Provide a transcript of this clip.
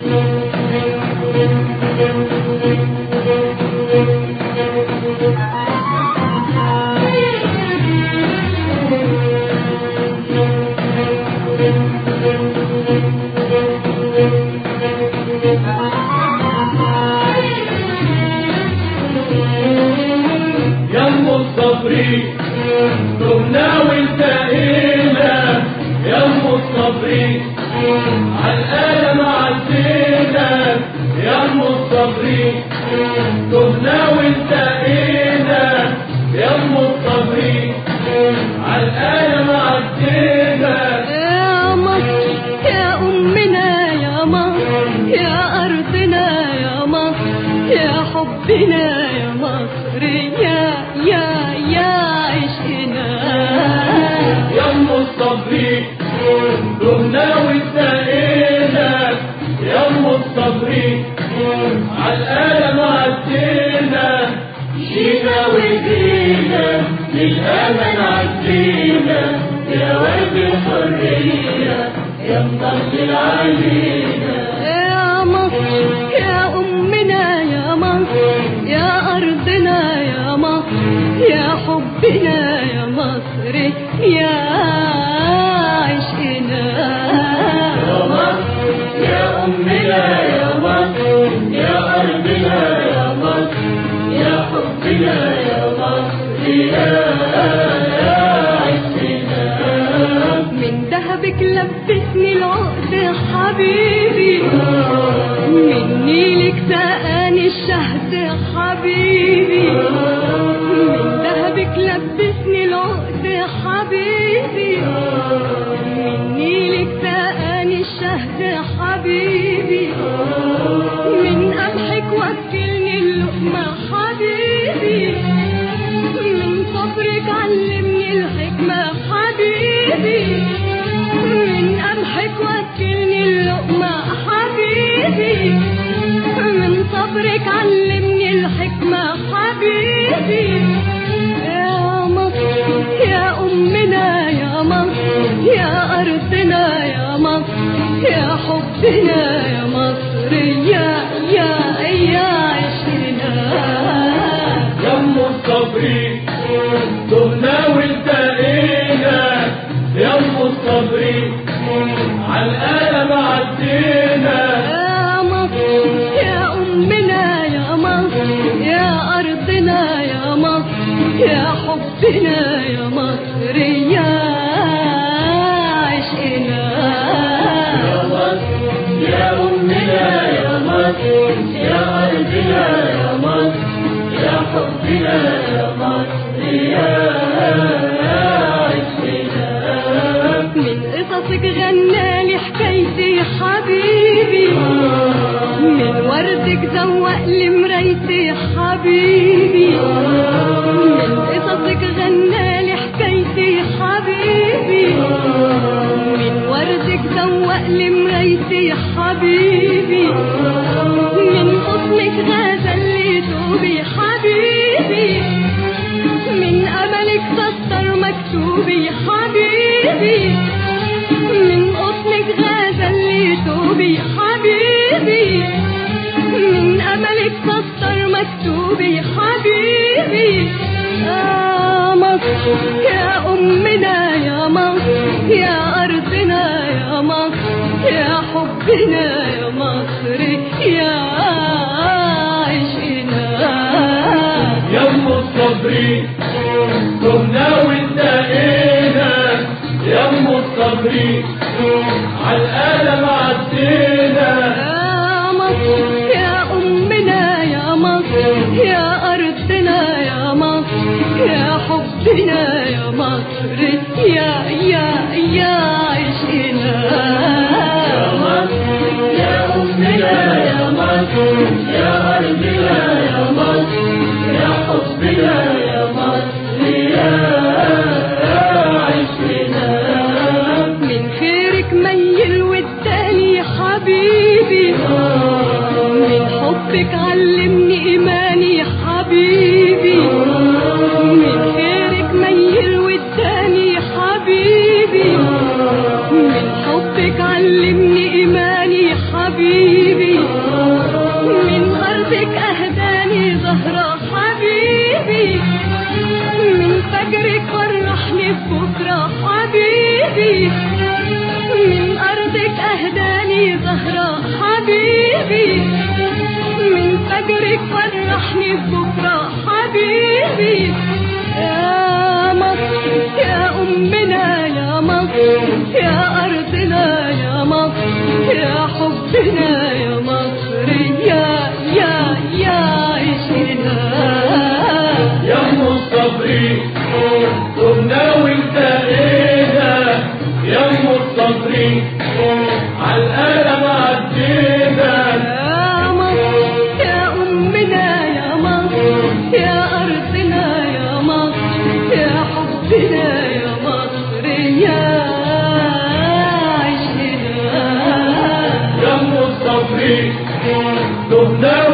يا ام الصبري تهنا والتقينا يا ام الصبري عالقلم عدينا يا ام الصبري تهنا والتقينا يا ام الصبري عالقلم عدينا يا مصر يا أمنا يا مصر يا أرضنا يا مصر يا حبنا يا مصر يا يا يا عشقنا يا ام الصبري تهنا والتقينا يا ام الصبري عالقلم عدينا جينا وجينا للامل عدينا يا ورد الحريه يا مطلع علينا يا مصر يا أمنا يا مصر يا أرضنا يا مصر يا حبنا يا مصر يا عشقنا يا مصر يا أمنا يا مصر يا أرضنا يا مصر يا حبنا يا مصر يا عشقنا من ذهبك لبسني العقد حبيبي من نيلك سقاني الشهد حبيبي من ذهبك لبسني العقد حبيبي من نيلك سقاني الشهد حبيبي من قمحك وكلني اللقمة حبيبي من صبرك علمني الحكمة حبيبي من قمحك وكلني اللقمة حبيبي من صبرك علمني الحكمة حبيبي يا مصر يا أمنا يا مصر يا أرضنا يا مصر يا حبنا يا مصر يا يا يا عشقنا يا ام الصبري تهنا والتقينا يا ام الصبري عالقلم عدينا يا مصر يا أمنا يا مصر يا أرضنا يا مصر يا حبنا يا مصر يا عشقنا يا مصر يا أمنا يا مصر يا أرضنا يا مصر يا حبنا يا مصر يا عشقنا من قصصك غنالي حكايتي حبيبي من وردك زوق لي مرايتي حبيبي من قصصك غنالي حكايتي حبيبي من وردك زوق لي مرايتي حبيبي من قطنك غزل لي توبي حبيبي من أملك سطر مكتوبي حبيبي من قطنك غزل لي توبي حبيبي من أملك سطر مكتوبي حبيبي يا مصر يا أمنا يا مصر يا أرضنا يا مصر يا حبنا يا مصر يا عشقنا يا ام الصبري تهنا والتقينا يا ام الصبري عالقلم عدينا يا مصر يا أمنا يا مصر يا أرضنا يا مصر يا حبنا يا مصر يا يا يا عشقنا يا مصر يا أمنا يا مصر يا أرضنا يا مصر يا حبنا يا مصر يا عشقنا من خيرك ميل والتاني حبيبي من حبك علمني إيماني حبيبي من خيرك ميل والتاني حبيبي من حبك علمني إيماني حبيبي سهرة حبيبي من فجرك فرحني بكرة حبيبي يا مصر يا أمنا يا مصر يا أرضنا يا مصر يا حبنا يا مصر يا يا يا عشنا يا ام الصبري تبنا وانت ايدا يا ام الصبري عالقلم عدينا يا مصر يا أمنا يا مصر يا أرضنا يا مصر يا حبنا يا مصر يا عشنا يا ام الصبري تبنا